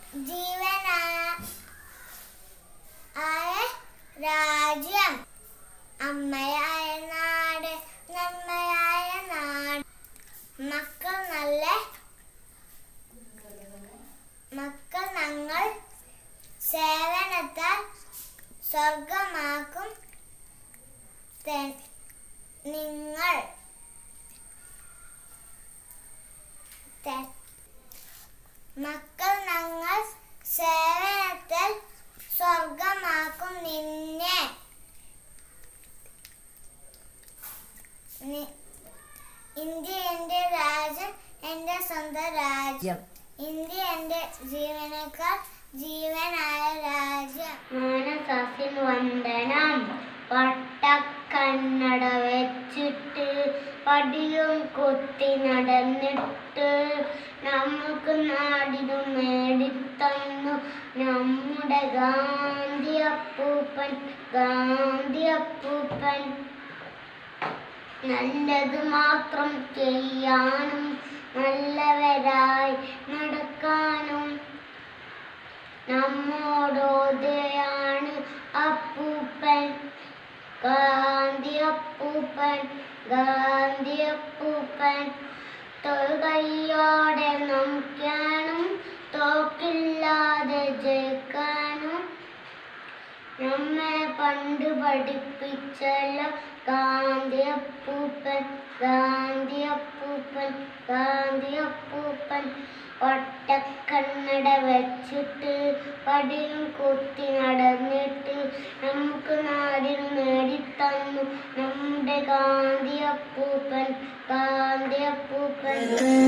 ജീവനായ ആയ രാജ്യം അമ്മയായ നാട് നന്മയായ നാട് മക്കൾ നല്ല മക്കൾ ഞങ്ങൾ സേവനത്താൽ സ്വർഗമാക്കും തെ- നിങ്ങൾ തെ- മക്കൾ ഞങ്ങൾ സേവനത്തിൽ സ്വർഗമാക്കും നിന്നെ നി- ഇന്ത്യ എന്റെ രാജ്യം എന്റെ സ്വന്തം രാജ്യം ഇന്ത്യ എന്റെ ജീവനേക്കാൾ ജീവനായ രാജ്യം മാനസാസിന് വന്ദനം വട്ടക്കണ്ണട വെച്ചിട്ട് പടിയും കുത്തി നടന്നിട്ട് നമുക്ക് നാടിനു നേടിത്തന്നു നമ്മുടെ ഗാന്ധി അപ്പൂപ്പൻ ഗാന്ധി അപ്പൂപ്പൻ നല്ലത് മാത്രം ചെയ്യാനും നല്ലവരായി നടക്കാനും നമ്മോടോതെയാണ് അപ്പൂപ്പൻ ഗാന്ധി അപ്പൂപ്പൻ ഗാന്ധി അപ്പൂപ്പൻ തൊഴുകൈയോടെ നമുക്കാനും തോക്കില്ലാതെ ജയിക്കാനും നമ്മെ പണ്ട് പഠിപ്പിച്ചല്ലോ ഗാന്ധി അപ്പൂപ്പൻ ഗാന്ധി അപ്പൂപ്പൻ ഗാന്ധി അപ്പൂപ്പൻ ഒട്ടക്കണ്ണട വെച്ചിട്ട് പടിയും കുത്തി നടന്നിട്ട് നമുക്ക് നാടിന് നേടിത്തന്നു നമ്മുടെ ഗാന്ധി അപ്പൂപ്പൻ ഗാന്ധി അപ്പൂപ്പൻ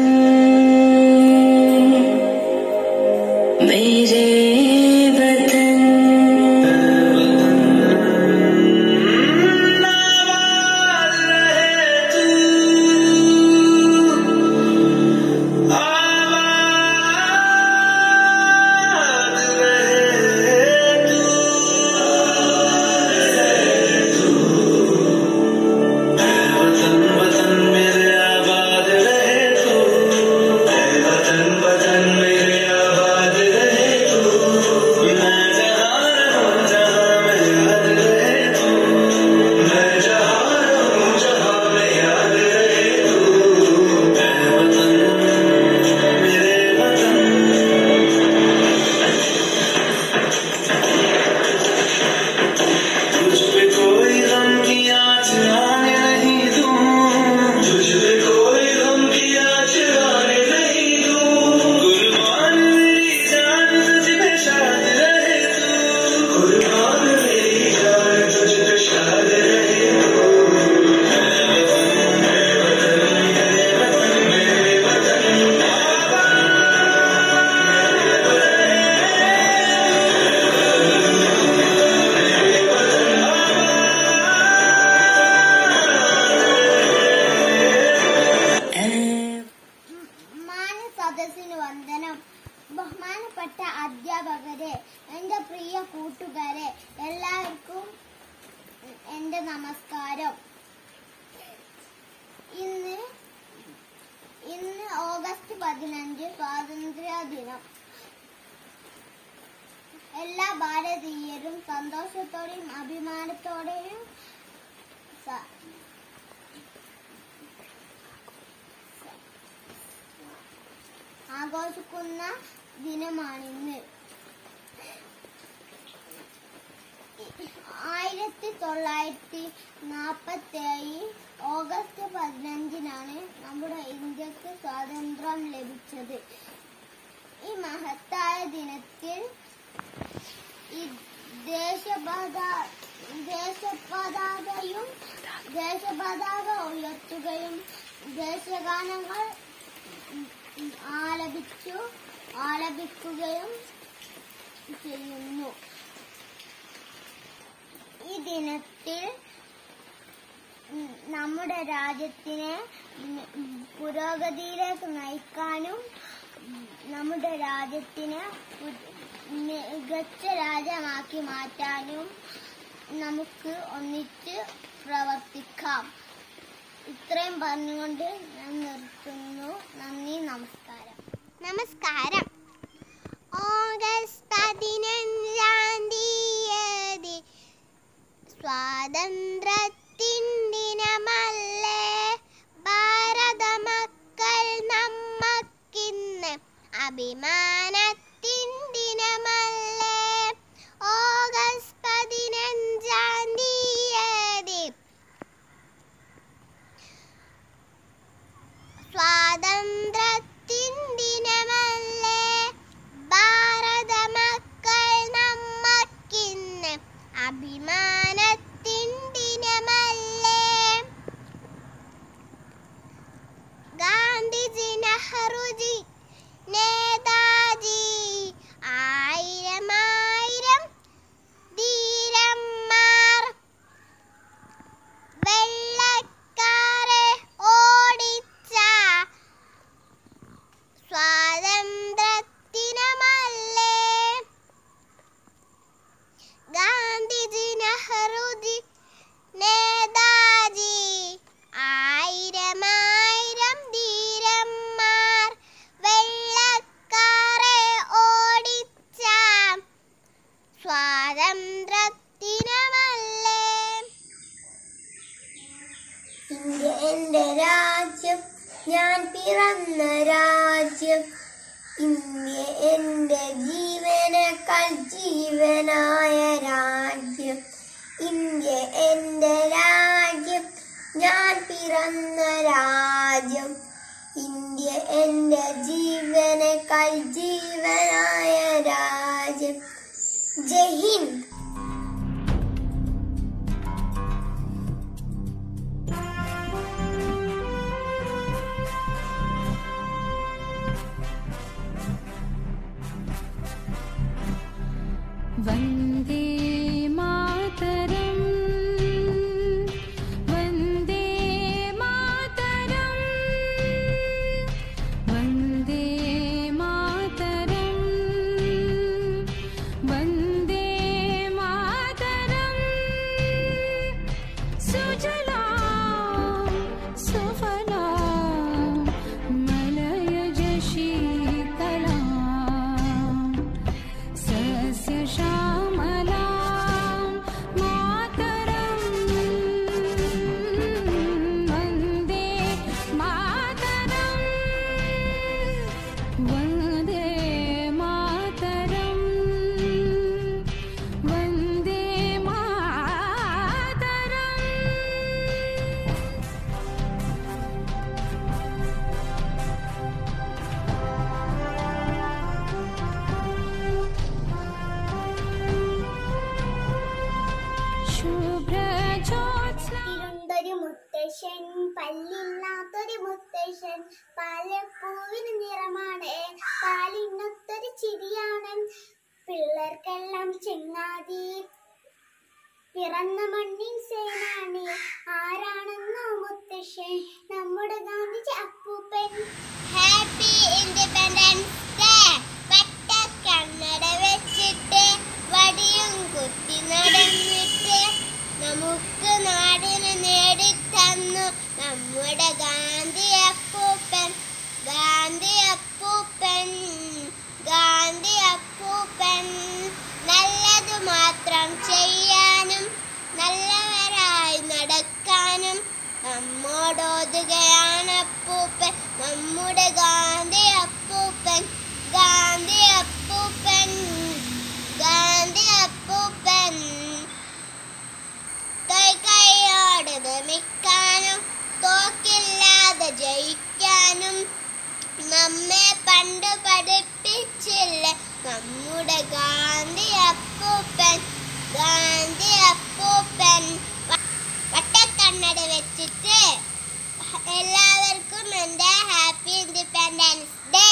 मेरे वतन तुझ पे कोई गम की आँच आने नहीं दूँ तुझ पे कोई गम की आँच आने नहीं दूँ कुर्बान मेरी जान तुझ पे शाद रहे तू कुर्बान मेरी जान तुझ पे शाद रहे तू मेरे वतन मेरे वतन मेरे वतन മാന സദസ്സിന് വന്ദനം ബഹുമാനപ്പെട്ട അധ്യാപകരെ എന്റെ പ്രിയ കൂട്ടുകാരെ എല്ലാവർക്കും എന്റെ നമസ്കാരം ഇന്ന് ഇന്ന് ഓഗസ്റ്റ് പതിനഞ്ച് സ്വാതന്ത്ര്യ ദിനം എല്ലാ ഭാരതീയരും സന്തോഷത്തോടെയും അഭിമാനത്തോടെയും സ- ആഘോഷിക്കുന്ന ദിനമാണിന്ന് ആയിരത്തി തൊള്ളായിരത്തി നാൽപ്പത്തി ഏഴ് ഓഗസ്റ്റ് പതിനഞ്ചിനാണ് നമ്മുടെ ഇന്ത്യക്ക് സ്വാതന്ത്ര്യം ലഭിച്ചത് ഈ മഹത്തായ ദിനത്തിൽ ഈ ദേശപത ദേശപതാകയും ദേശപതാക ഉയർത്തുകയും ദേശഗാനങ്ങൾ ആലപിച്ചു ആലപിക്കുകയും ചെയ്യുന്നു ഈ ദിനത്തിൽ ഉം, നമ്മുടെ രാജ്യത്തിനെ ഉം, പുരോഗതിയിലേക്ക് നയിക്കാനും ഉം, നമ്മുടെ രാജ്യത്തിനെ പു- മികച്ച രാജ്യമാക്കി മാറ്റാനും നമുക്ക് ഒന്നിച്ച് പ്രവർത്തിക്കാം ഇത്രയും പറഞ്ഞുകൊണ്ട് ഞാൻ നിർത്തുന്നു നന്ദി നമസ്കാരം നമസ്കാരം ഓഗ അഭിമാനത്തിൻ ദിനമല്ലേ ഓഗസ്റ്റ് പതിനഞ്ചാം തീയതി സ്വാതന്ത്ര്യത്തിൻ ദിനമല്ലേ ഭാരത മക്കൾ നമ്മക്കിന്ന് അഭിമാനത്തിൻ ദിനമല്ലേ ഗാന്ധിജി നെഹ്റുജി നേതാജി ആയിരം ആയിരം ധീരന്മാർ വെള്ളക്കാരെ ഓടിച്ച സ്വാതന്ത്ര്യത്തിനമല്ലേ ഗാന്ധിജി നെഹ്റുജി നേതാജി ആയിരം ആയിരം ധീരന്മാർ വെള്ളക്കാരെ ഓടിച്ച സ്വാതന്ത്ര്യത്തിനമല്ലേ ഇന്ത്യ എന്റെ രാജ്യം ഞാൻ പിറന്ന രാജ്യം ഇന്ത്യ എന്റെ ജീവനേക്കാൾ ജീവനായ രാജ്യം ഇന്ത്യ എന്റെ രാജ്യം ഞാൻ പിറന്ന രാജ്യം ഇന്ത്യ എന്റെ ജീവനേക്കാൾ ജീവനായ രാജ്യം ജയ് ഹിന്ദ് वन्दे मातरम् वन्दे मातरम् वन्दे मातरम् वन्दे मातरम् सुजला सुफला मलयज शीतला सस्य श्यामला मातरम् वन्दे मातरम् वन्दे मातरम् वन्दे मातरम् शुभ्रज्योत्स्ना ഇരുണ്ടൊരു മുത്തശ്ശൻ പല്ലില്ലാത്തൊരു മുത്തശ്ശൻ പാലപ്പൂവിന് നിറമാണ് പാലിനൊത്തൊരു ചിരിയാണ് പിള്ളേർക്കെല്ലാം ചെങ്ങാതി പിറന്ന മണ്ണിൻ സേനാനി ആരാണെന്നോ മുത്തശ്ശൻ നമ്മുടെ ഗാന്ധിജി അപ്പൂപ്പൻ ഹാപ്പി ഇൻഡിപെൻഡൻസ് ഡേ പട്ട കണ്ണട വെച്ചിട്ട് വടിയും കുത്തി നടന്നിട്ട് നമുക്ക് നാടിന് നേടിത്തന്നു നമ്മുടെ ഗാന്ധി അപ്പൂപ്പൻ ഗാന്ധി അപ്പൂപ്പൻ ഗാന്ധി അപ്പൂപ്പൻ നല്ലത് മാത്രം ചെയ്യാനും നല്ലവരായി നടക്കാനും നമ്മോടോതുകയാണ് അപ്പൂപ്പൻ നമ്മുടെ ഗാന്ധി അപ്പൂപ്പൻ ഗാന്ധി അപ്പൂപ്പൻ ഗാന്ധി അപ്പൂപ്പൻ കൈ കൈയോട് ഗമിക്കാനും തോക്കില്ലാതെ ജയിക്കാനും നമ്മെ പണ്ട് പഠിപ്പിച്ചില്ലേ നമ്മുടെ ഗാന്ധി അപ്പൂപ്പൻ ഗാന്ധി അപ്പൂപ്പൻ വ- വട്ടക്കണ്ണട വെച്ചിട്ട് എല്ലാവർക്കും എൻ്റെ happy independence day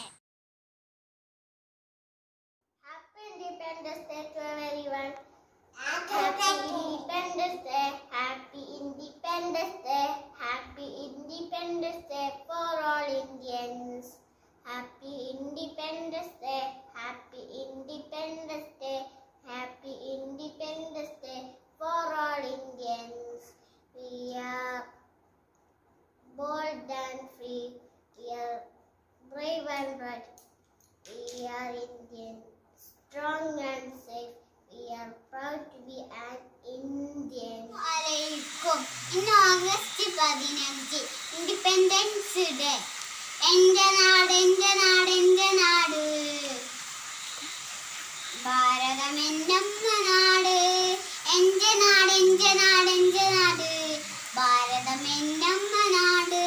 happy independence day to everyone Happy Independence Day, Happy Independence Day, Happy Independence Day for all Indians. Happy Independence Day, Happy Independence Day, Happy Independence Day for all Indians. We are bold and free, we are brave and bright, we are Indians, strong and safe. We are proud to be an Indian. അലൈക്കും ഇന്ന് August പതിനഞ്ച് independence day എന്റെ നാട് എന്റെ നാട് എന്റെ നാട് ഭാരതം എന്നമ്മ നാട് എന്റെ നാട് എന്റെ നാട് എന്റെ നാട് ഭാരതം എന്നമ്മ നാട്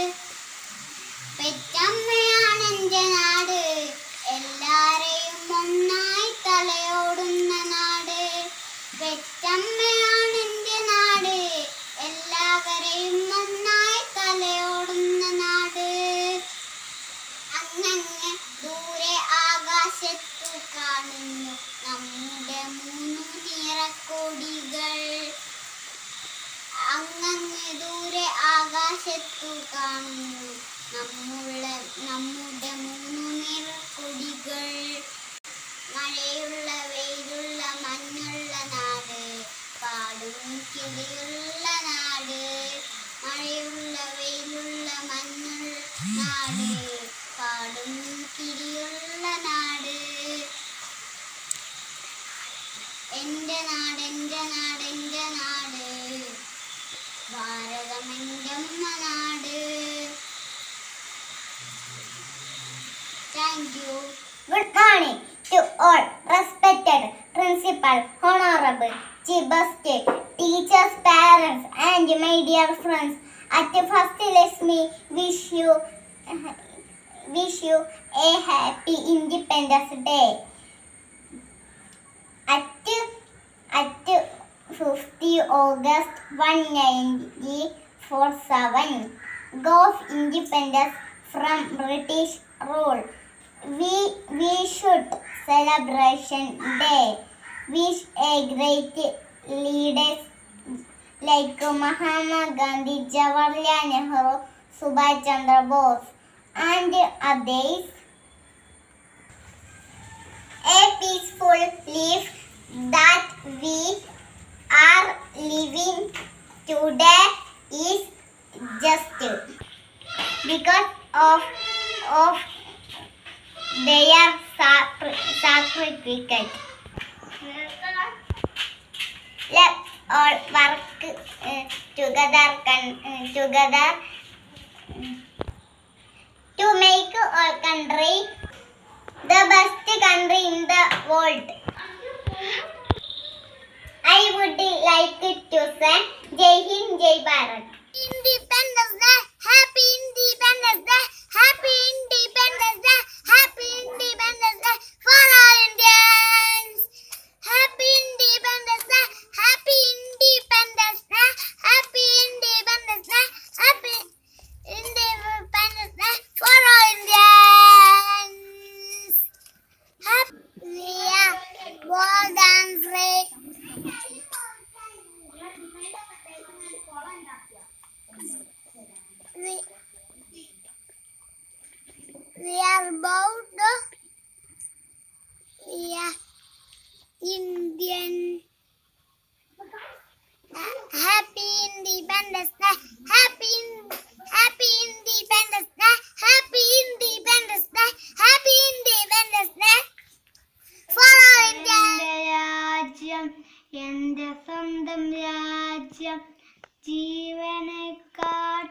പെറ്റമ്മയാണ് എന്റെ നാട് എല്ലാരെയും ഒന്നായി തലയോടുന്ന നാട് പെറ്റമ്മയാണ് എന്റെ നാട് എല്ലാവരെയും ഒന്നായി തലയോടുന്ന നാട് അങ്ങങ്ങ് ദൂരെ ആകാശത്തു കാണുന്നു നമ്മുടെ മൂന്നു നിറക്കൊടികൾ അങ്ങങ്ങ് ദൂരെ ആകാശത്തു കാണുന്നു നമ്മുടെ നമ്മുടെ മൂന്നു നിറക്കൊടികൾ മഴയുള്ള വെയിലുള്ള മഞ്ഞുള്ള നാട് പാടും കിളിയുള്ള നാട് മഴയുള്ള വെയിലുള്ള മഞ്ഞുള്ള നാട് പാടും കിളിയുള്ള നാട് എന്റെ നാട് എന്റെ നാട് എന്റെ നാട് ഭാരതം എന്റെ അമ്മ നാട് thank you Good morning to all respected principal, honorable chief guest, teachers, parents, and my dear friends. At first, let me wish you wish you a happy Independence Day. At at 50 August 1947, of independence from British rule we we should celebration day wish a great leaders like Mahatma Gandhi, Jawaharlal Nehru, Subhash Chandra Bose, and others a peaceful life that we are living today is just because of of their sacri- sacrifice. Let all work uh, together, con- uh, together to make our country the best country in the world. I would like to say Jai Hind, Jai Bharat. Independence Day, Happy Independence Day, Happy Independence Day, Happy Independence Day for all Indians. Happy Independence Day, Happy Independence Day, Happy Independence Day, Happy Independence Day for all Indians. Happy we are bold and free. We, we are both we are Indian. Ha- Happy Independence Day. Happy in- Happy Independence Day. Happy Independence Day. Happy Independence Day. For all Indians. രാജ്യം എന്റെ സ്വന്തം രാജ്യം ജീവനെക്കാൾ